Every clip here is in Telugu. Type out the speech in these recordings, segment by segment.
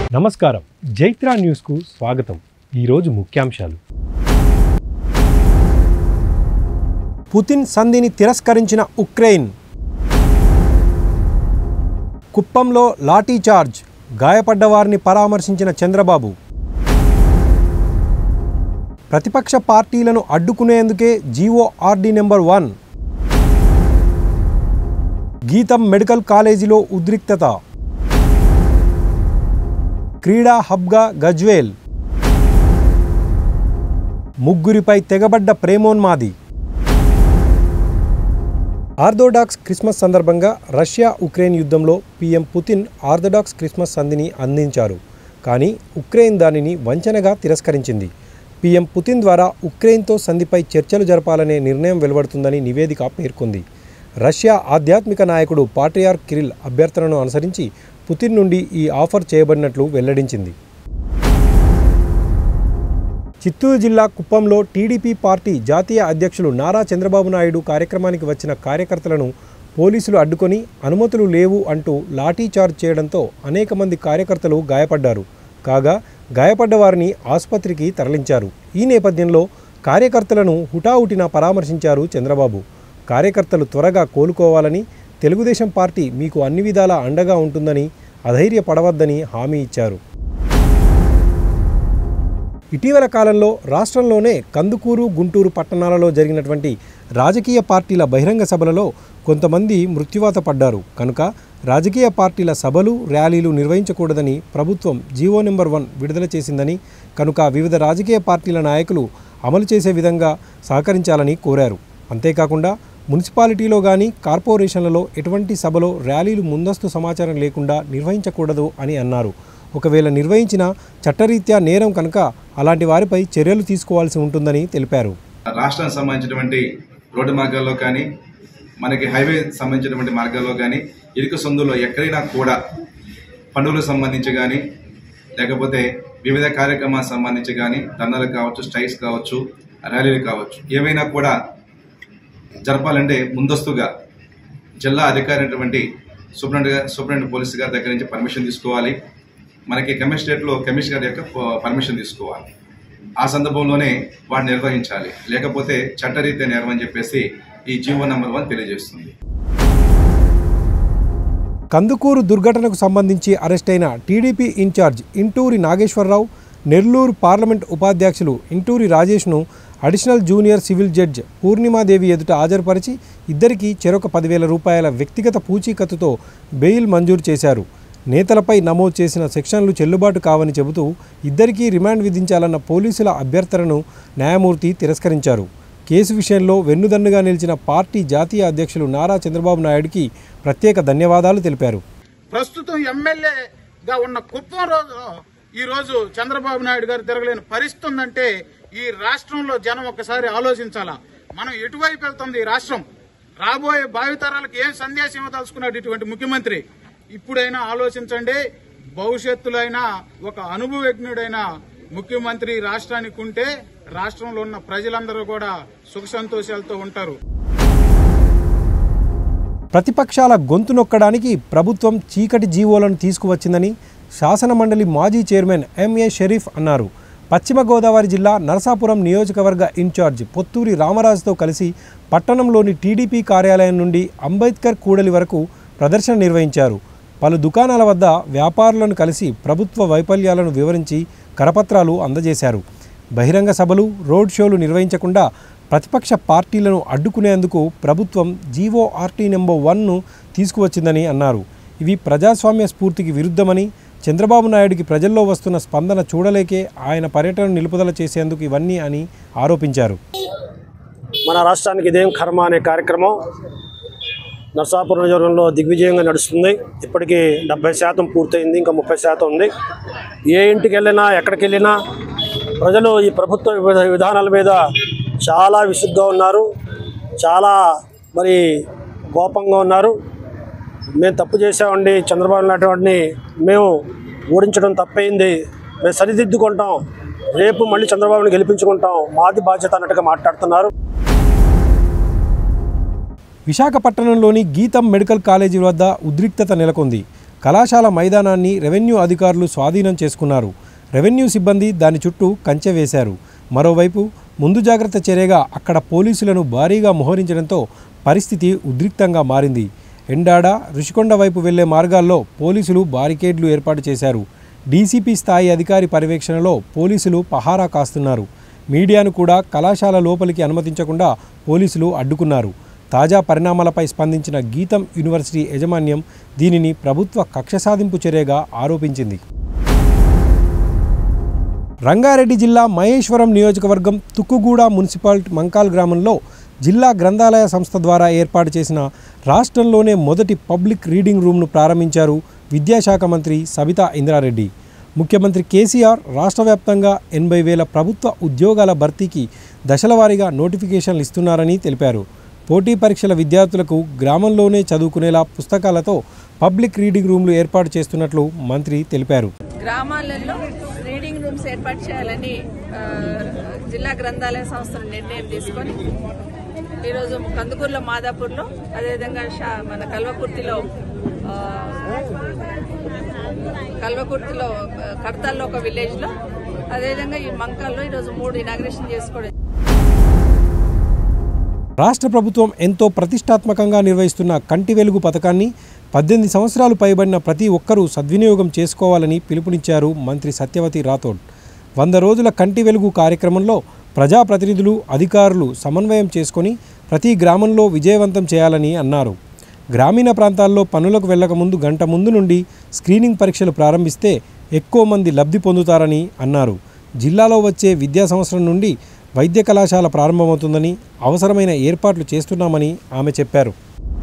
నమస్కారం జైత్రా న్యూస్కు స్వాగతం ఈరోజు ముఖ్యాంశాలు పుతిన్ సంధిని తిరస్కరించిన ఉక్రెయిన్ కుప్పంలో లాఠీచార్జ్ గాయపడ్డ వారిని పరామర్శించిన చంద్రబాబు ప్రతిపక్ష పార్టీలను అడ్డుకునేందుకే GO RD number one Gitam medical కాలేజీలో ఉద్రిక్తత క్రీడా హబ్గా గజ్వేల్ ముగ్గురిపై తెగబడ్డ ప్రేమోన్మాది ఆర్థోడాక్స్ క్రిస్మస్ సందర్భంగా రష్యా ఉక్రెయిన్ యుద్ధంలో పీఎం పుతిన్ ఆర్థోడాక్స్ క్రిస్మస్ సంధిని అందించారు కానీ ఉక్రెయిన్ దానిని వంచనగా తిరస్కరించింది పీఎం పుతిన్ ద్వారా ఉక్రెయిన్తో సంధిపై చర్చలు జరపాలనే నిర్ణయం వెలువడుతుందని నివేదిక పేర్కొంది రష్యా ఆధ్యాత్మిక నాయకుడు పాట్రియార్ కిరిల్ అభ్యర్థనను అనుసరించి పుతిన్ నుండి ఈ ఆఫర్ చేయబడినట్లు వెల్లడించింది చిత్తూరు జిల్లా కుప్పంలో టీడీపీ పార్టీ జాతీయ అధ్యక్షులు నారా చంద్రబాబు నాయుడు కార్యక్రమానికి వచ్చిన కార్యకర్తలను పోలీసులు అడ్డుకొని అనుమతులు లేవు అంటూ లాఠీచార్జ్ చేయడంతో అనేక మంది కార్యకర్తలు గాయపడ్డారు కాగా గాయపడ్డ వారిని ఆసుపత్రికి తరలించారు ఈ నేపథ్యంలో కార్యకర్తలను హుటాహుటిన పరామర్శించారు చంద్రబాబు కార్యకర్తలు త్వరగా కోలుకోవాలని తెలుగుదేశం పార్టీ మీకు అన్ని విధాలా అండగా ఉంటుందని అధైర్యపడవద్దని హామీ ఇచ్చారు ఇటీవల కాలంలో రాష్ట్రంలోనే కందుకూరు గుంటూరు పట్టణాలలో జరిగినటువంటి రాజకీయ పార్టీల బహిరంగ సభలలో కొంతమంది మృత్యువాత పడ్డారు కనుక రాజకీయ పార్టీల సభలు ర్యాలీలు నిర్వహించకూడదని ప్రభుత్వం జీవో నెంబర్ వన్ విడుదల చేసిందని కనుక వివిధ రాజకీయ పార్టీల నాయకులు అమలు చేసే విధంగా సహకరించాలని కోరారు అంతేకాకుండా మున్సిపాలిటీలో కానీ కార్పొరేషన్లలో ఎటువంటి సభలో ర్యాలీలు ముందస్తు సమాచారం లేకుండా నిర్వహించకూడదు అని అన్నారు ఒకవేళ నిర్వహించిన చట్టరీత్యా నేరం కనుక అలాంటి వారిపై చర్యలు తీసుకోవాల్సి ఉంటుందని తెలిపారు రాష్ట్రానికి సంబంధించినటువంటి రోడ్డు మార్గాల్లో కానీ మనకి హైవే సంబంధించినటువంటి మార్గాల్లో కానీ ఇరుకు సందులో ఎక్కడైనా కూడా పండుగలకు సంబంధించి కానీ లేకపోతే వివిధ కార్యక్రమాలకు సంబంధించి కానీ ధర్నాలు కావచ్చు స్ట్రైక్స్ కావచ్చు ర్యాలీలు కావచ్చు ఏవైనా కూడా జరపాలంటే ముందస్తుగా జిల్లా అధికారి అయినటువంటి సూపరింటెండెంట్ సూపరింటెండెంట్ పోలీస్ గారి దగ్గర నుంచి పర్మిషన్ తీసుకోవాలి మనకి కమిషనరేట్లో కమిషనర్ గారి యొక్క పర్మిషన్ తీసుకోవాలి ఆ సందర్భంలోనే వాటిని నిర్వహించాలి లేకపోతే చట్టరీత్యా నేరం అని చెప్పేసి ఈ జీవో నెంబర్ వన్ తెలియజేస్తుంది కందుకూరు దుర్ఘటనకు సంబంధించి అరెస్టైన టీడీపీ ఇన్ఛార్జ్ ఇంటూరి నాగేశ్వరరావు నెల్లూరు పార్లమెంట్ ఉపాధ్యక్షులు ఇంటూరి రాజేష్ను additional junior civil judge Purnimadevi ఎదుట హాజరుపరిచి ఇద్దరికీ చెరొక పదివేల రూపాయల వ్యక్తిగత పూచీకత్తుతో బెయిల్ మంజూరు చేశారు నేతలపై నమోదు చేసిన సెక్షన్లు చెల్లుబాటు కావని చెబుతూ ఇద్దరికీ రిమాండ్ విధించాలన్న పోలీసుల అభ్యర్థనను న్యాయమూర్తి తిరస్కరించారు కేసు విషయంలో వెన్నుదన్నుగా నిలిచిన పార్టీ జాతీయ అధ్యక్షులు నారా చంద్రబాబు నాయుడికి ప్రత్యేక ధన్యవాదాలు తెలిపారు ప్రస్తుతం ఎమ్మెల్యేగా ఉన్న కుప్పం రోజు ఈ రోజు చంద్రబాబు నాయుడు గారు తిరగలేని పరిస్థితి ఉందంటే ఈ రాష్ట్రంలో జనం ఒకసారి ఆలోచించాలా మనం ఎటువైపు వెళ్తుంది ఈ రాష్ట్రం రాబోయే భావితరాలకు ఏం సందేశం ఇవ్వదలుచుకున్నాడు ఇటువంటి ముఖ్యమంత్రి ఇప్పుడైనా ఆలోచించండి భవిష్యత్తులో అయినా ఒక అనుభవజ్ఞుడైన ముఖ్యమంత్రి రాష్ట్రానికి ఉంటే రాష్ట్రంలో ఉన్న ప్రజలందరూ కూడా సుఖ సంతోషాలతో ఉంటారు ప్రతిపక్షాల గొంతు నొక్కడానికి ప్రభుత్వం చీకటి జీవోలను తీసుకువచ్చిందని శాసనమండలి మాజీ చైర్మన్ ఎంఏ షరీఫ్ అన్నారు పశ్చిమ గోదావరి జిల్లా నరసాపురం నియోజకవర్గ ఇన్ఛార్జ్ పొత్తూరి రామరాజుతో కలిసి పట్టణంలోని టీడీపీ కార్యాలయం నుండి అంబేద్కర్ కూడలి వరకు ప్రదర్శన నిర్వహించారు పలు దుకాణాల వద్ద వ్యాపారులను కలిసి ప్రభుత్వ వైఫల్యాలను వివరించి కరపత్రాలు అందజేశారు బహిరంగ సభలు రోడ్ షోలు నిర్వహించకుండా ప్రతిపక్ష పార్టీలను అడ్డుకునేందుకు ప్రభుత్వం జీవో ఆర్టీ నెంబర్ వన్ను తీసుకువచ్చిందని అన్నారు ఇవి ప్రజాస్వామ్య స్ఫూర్తికి విరుద్ధమని చంద్రబాబు నాయుడికి ప్రజల్లో వస్తున్న స్పందన చూడలేకే ఆయన పర్యటన నిలుపుదల చేసేందుకు ఇవన్నీ అని ఆరోపించారు మన రాష్ట్రానికి ఇదేం కర్మ అనే కార్యక్రమం నర్సాపురం నియోజకవర్గంలో దిగ్విజయంగా నడుస్తుంది ఇప్పటికీ డెబ్బై శాతం పూర్తయింది ఇంకా ముప్పై శాతం ఉంది ఏ ఇంటికి వెళ్ళినా ఎక్కడికి వెళ్ళినా ప్రజలు ఈ ప్రభుత్వ వివిధ విధానాల మీద చాలా విసుగ్గా ఉన్నారు చాలా మరి కోపంగా ఉన్నారు మేము తప్పు చేసామండి చంద్రబాబు నాయుడు వాడిని మేము ఓడించడం తప్పైంది మేము సరిదిద్దుకుంటాం రేపు మళ్ళీ చంద్రబాబుని గెలిపించుకుంటాం మాది బాధ్యత అన్నట్టుగా మాట్లాడుతున్నారు విశాఖపట్నంలోని గీతం మెడికల్ కాలేజీ వద్ద ఉద్రిక్తత నెలకొంది కళాశాల మైదానాన్ని రెవెన్యూ అధికారులు స్వాధీనం చేసుకున్నారు రెవెన్యూ సిబ్బంది దాని చుట్టూ కంచె వేశారు మరోవైపు ముందు జాగ్రత్త చర్యగా అక్కడ పోలీసులను భారీగా మోహరించడంతో పరిస్థితి ఉద్రిక్తంగా మారింది ఎండాడ రుషికొండ వైపు వెళ్లే మార్గాల్లో పోలీసులు బారికేడ్లు ఏర్పాటు చేశారు డీసీపీ స్థాయి అధికారి పర్యవేక్షణలో పోలీసులు పహారా కాస్తున్నారు మీడియాను కూడా కళాశాల లోపలికి అనుమతించకుండా పోలీసులు అడ్డుకున్నారు తాజా పరిణామాలపై స్పందించిన గీతం యూనివర్సిటీ యాజమాన్యం దీనిని ప్రభుత్వ కక్ష సాధింపు చర్యగా ఆరోపించింది రంగారెడ్డి జిల్లా మహేశ్వరం నియోజకవర్గం తుక్కుగూడ మున్సిపాలిటీ మంకాల్ గ్రామంలో జిల్లా గ్రంథాలయ సంస్థ ద్వారా ఏర్పాటు చేసిన రాష్ట్రంలోనే మొదటి పబ్లిక్ రీడింగ్ రూమ్ను ప్రారంభించారు విద్యాశాఖ మంత్రి సబితా ఇంద్రారెడ్డి ముఖ్యమంత్రి కేసీఆర్ రాష్ట్ర వ్యాప్తంగా ఎనభై వేల ప్రభుత్వ ఉద్యోగాల భర్తీకి దశలవారీగా నోటిఫికేషన్లు ఇస్తున్నారని తెలిపారు పోటీ పరీక్షల విద్యార్థులకు గ్రామంలోనే చదువుకునేలా పుస్తకాలతో పబ్లిక్ రీడింగ్ రూమ్లు ఏర్పాటు చేస్తున్నట్లు మంత్రి తెలిపారు గ్రామాలలో రీడింగ్ రూమ్స్ ఏర్పాటు చేయాలని ఆ, జిల్లా గ్రంథాలయ సంస్థ నిర్ణయం తీసుకొని ఈరోజు కందుకూరులో మాదాపూర్లో అదేవిధంగా షా మన కల్వకుర్తిలో ఆ, కల్వకుర్తిలో ఆ, కడతాల్లో ఒక విలేజ్లో అదేవిధంగా ఈ మంకాల్లో ఈరోజు మూడు ఇనాగ్రేషన్ చేసుకోవడం రాష్ట్ర ప్రభుత్వం ఎంతో ప్రతిష్టాత్మకంగా నిర్వహిస్తున్న కంటి వెలుగు పథకాన్ని పద్దెనిమిది సంవత్సరాలు పైబడిన ప్రతి ఒక్కరూ సద్వినియోగం చేసుకోవాలని పిలుపునిచ్చారు మంత్రి సత్యవతి రాథోడ్ వంద రోజుల కంటి వెలుగు కార్యక్రమంలో ప్రజాప్రతినిధులు అధికారులు సమన్వయం చేసుకొని ప్రతి గ్రామంలో విజయవంతం చేయాలని అన్నారు గ్రామీణ ప్రాంతాల్లో పనులకు వెళ్లకముందు గంట ముందు నుండి స్క్రీనింగ్ పరీక్షలు ప్రారంభిస్తే ఎక్కువ మంది లబ్ధి పొందుతారని అన్నారు జిల్లాలో వచ్చే విద్యా సంవత్సరం నుండి వైద్య కళాశాల ప్రారంభమవుతుందని అవసరమైన ఏర్పాట్లు చేస్తున్నామని ఆమె చెప్పారు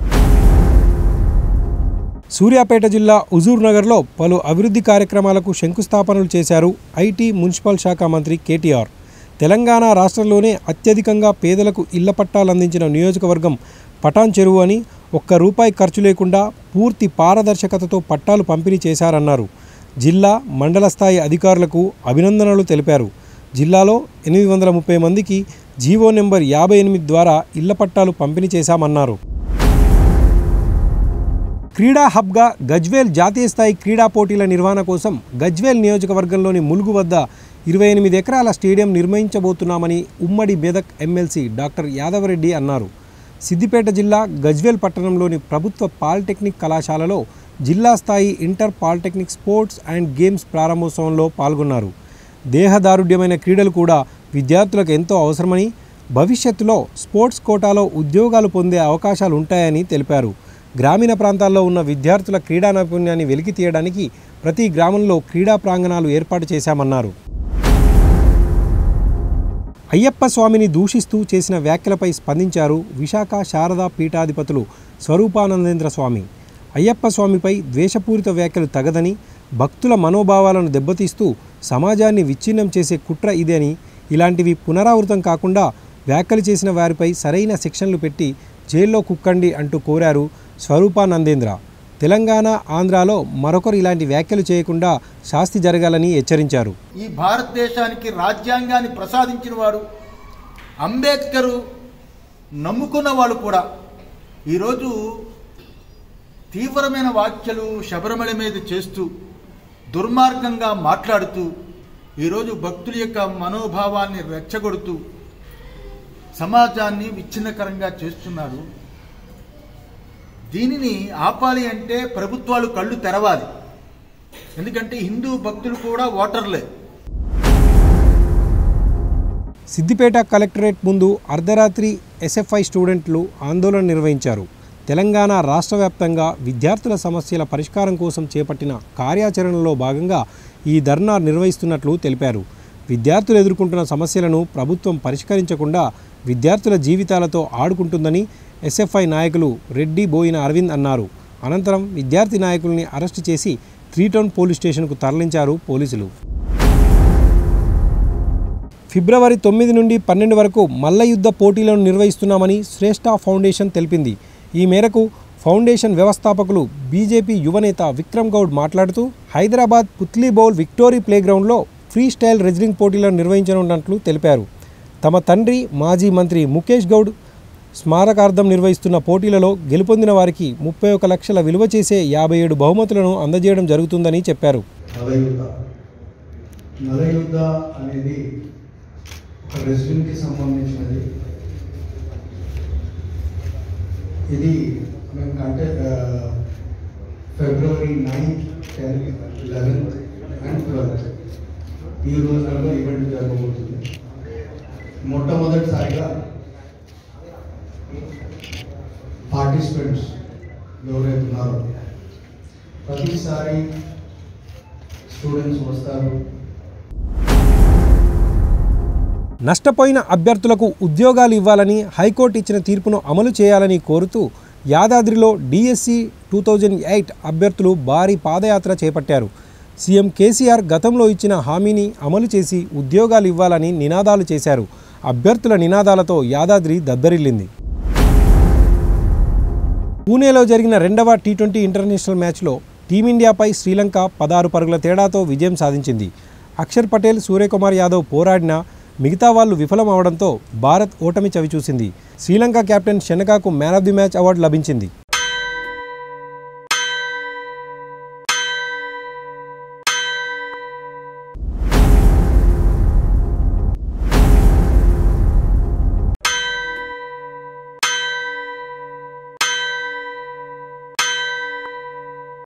సూర్యాపేట జిల్లా హుజూర్ నగర్లో పలు అభివృద్ధి కార్యక్రమాలకు శంకుస్థాపనలు చేశారు ఐటీ మున్సిపల్ శాఖ మంత్రి కేటీఆర్ తెలంగాణ రాష్ట్రంలోనే అత్యధికంగా పేదలకు ఇళ్ల పట్టాలు అందించిన నియోజకవర్గం పటాన్ చెరువు అని ఒక్క రూపాయి ఖర్చు లేకుండా పూర్తి పారదర్శకతతో పట్టాలు పంపిణీ చేశారన్నారు జిల్లా మండల స్థాయి అధికారులకు అభినందనలు తెలిపారు జిల్లాలో ఎనిమిది వందల ముప్పై మందికి జీవో నెంబర్ యాభై ఎనిమిది ద్వారా ఇళ్ల పట్టాలు పంపిణీ చేశామన్నారు క్రీడా హబ్గా గజ్వేల్ జాతీయ స్థాయి క్రీడా పోటీల నిర్వహణ కోసం గజ్వేల్ నియోజకవర్గంలోని ములుగు వద్ద ఇరవై ఎనిమిది ఎకరాల స్టేడియం నిర్మించబోతున్నామని ఉమ్మడి మెదక్ ఎమ్మెల్సీ డాక్టర్ యాదవరెడ్డి అన్నారు సిద్దిపేట జిల్లా గజ్వేల్ పట్టణంలోని ప్రభుత్వ పాలిటెక్నిక్ కళాశాలలో జిల్లా స్థాయి inter polytechnic sports and games ప్రారంభోత్సవంలో పాల్గొన్నారు దేహదారుఢ్యమైన క్రీడలు కూడా విద్యార్థులకు ఎంతో అవసరమని భవిష్యత్తులో స్పోర్ట్స్ కోటాలో ఉద్యోగాలు పొందే అవకాశాలు ఉంటాయని తెలిపారు గ్రామీణ ప్రాంతాల్లో ఉన్న విద్యార్థుల క్రీడా నైపుణ్యాన్ని వెలికి తీయడానికి ప్రతి గ్రామంలో క్రీడా ప్రాంగణాలు ఏర్పాటు చేశామన్నారు అయ్యప్ప స్వామిని దూషిస్తూ చేసిన వ్యాఖ్యలపై స్పందించారు విశాఖ శారదా పీఠాధిపతులు స్వరూపానందేంద్ర స్వామి అయ్యప్ప స్వామిపై ద్వేషపూరిత వ్యాఖ్యలు తగదని భక్తుల మనోభావాలను దెబ్బతీస్తూ సమాజాన్ని విచ్ఛిన్నం చేసే కుట్ర ఇదని ఇలాంటివి పునరావృతం కాకుండా వ్యాఖ్యలు చేసిన వారిపై సరైన శిక్షణలు పెట్టి జైల్లో కుక్కండి అంటూ కోరారు స్వరూపానందేంద్ర తెలంగాణ ఆంధ్రాలో మరొకరు ఇలాంటి వ్యాఖ్యలు చేయకుండా శాస్తి జరగాలని హెచ్చరించారు ఈ భారతదేశానికి రాజ్యాంగాన్ని ప్రసాదించిన వాడు అంబేద్కరు నమ్ముకున్న వాళ్ళు కూడా ఈరోజు తీవ్రమైన వ్యాఖ్యలు శబరిమల మీద చేస్తూ దుర్మార్గంగా మాట్లాడుతూ ఈరోజు భక్తుల యొక్క మనోభావాన్ని రెచ్చగొడుతూ సమాజాన్ని విచ్ఛిన్నకరంగా చేస్తున్నారు దీనిని ఆపాలి అంటే ప్రభుత్వాలు కళ్ళు తెరవాలి ఎందుకంటే హిందూ భక్తులు కూడా ఓటర్లే సిద్దిపేట కలెక్టరేట్ ముందు అర్ధరాత్రి ఎస్ఎఫ్ఐ స్టూడెంట్లు ఆందోళన నిర్వహించారు తెలంగాణ రాష్ట్ర వ్యాప్తంగా విద్యార్థుల సమస్యల పరిష్కారం కోసం చేపట్టిన కార్యాచరణలో భాగంగా ఈ ధర్నా నిర్వహిస్తున్నట్లు తెలిపారు విద్యార్థులు ఎదుర్కొంటున్న సమస్యలను ప్రభుత్వం పరిష్కరించకుండా విద్యార్థుల జీవితాలతో ఆడుకుంటుందని ఎస్ఎఫ్ఐ నాయకులు రెడ్డి బోయిన అరవింద్ అన్నారు అనంతరం విద్యార్థి నాయకుల్ని అరెస్టు చేసి త్రీ టౌన్ పోలీస్ స్టేషన్కు తరలించారు పోలీసులు ఫిబ్రవరి తొమ్మిది నుండి పన్నెండు వరకు మల్లయుద్ధ పోటీలను నిర్వహిస్తున్నామని శ్రేష్ఠ ఫౌండేషన్ తెలిపింది ఈ మేరకు ఫౌండేషన్ వ్యవస్థాపకులు బీజేపీ యువనేత విక్రమ్ గౌడ్ మాట్లాడుతూ హైదరాబాద్ పుత్లీ బౌల్ విక్టోరీ ప్లేగ్రౌండ్లో ఫ్రీ స్టైల్ రెజ్లింగ్ పోటీలను నిర్వహించనున్నట్లు తెలిపారు తమ తండ్రి మాజీ మంత్రి ముఖేష్ గౌడ్ స్మారకార్థం నిర్వహిస్తున్న పోటీలలో గెలుపొందిన వారికి ముప్పై ఒక లక్షల విలువ చేసే యాభై ఏడు బహుమతులను అందజేయడం జరుగుతుందని చెప్పారు నలయుద్ధ నలయుద్ధ అనేది ఒక రెసిడెంట్కి సంబంధించినది ఇది మేము కంటే February ninth tenth eleventh and twelfth ఈ రోజులలో ఈవెంట్ జరగబోతుంది మొట్టమొదటిసారిగా పార్టిసిపెంట్స్ ఎవరైతే ఉన్నారో ప్రతిసారి స్టూడెంట్స్ వస్తారు నష్టపోయిన అభ్యర్థులకు ఉద్యోగాలు ఇవ్వాలని హైకోర్టు ఇచ్చిన తీర్పును అమలు చేయాలని కోరుతూ యాదాద్రిలో డిఎస్సి టూ థౌజండ్ ఎయిట్ అభ్యర్థులు భారీ పాదయాత్ర చేపట్టారు సీఎం కేసీఆర్ గతంలో ఇచ్చిన హామీని అమలు చేసి ఉద్యోగాలు ఇవ్వాలని నినాదాలు చేశారు అభ్యర్థుల నినాదాలతో యాదాద్రి దద్దరిల్లింది పూణేలో జరిగిన రెండవ టీ ట్వంటీ ఇంటర్నేషనల్ మ్యాచ్లో టీమిండియాపై శ్రీలంక పదహారు పరుగుల తేడాతో విజయం సాధించింది అక్షర్ పటేల్ సూర్యకుమార్ యాదవ్ పోరాడినా మిగతా వాళ్ళు విఫలం అవడంతో భారత్ ఓటమి చవిచూసింది శ్రీలంక కెప్టెన్ షెనకాకు man of the match award లభించింది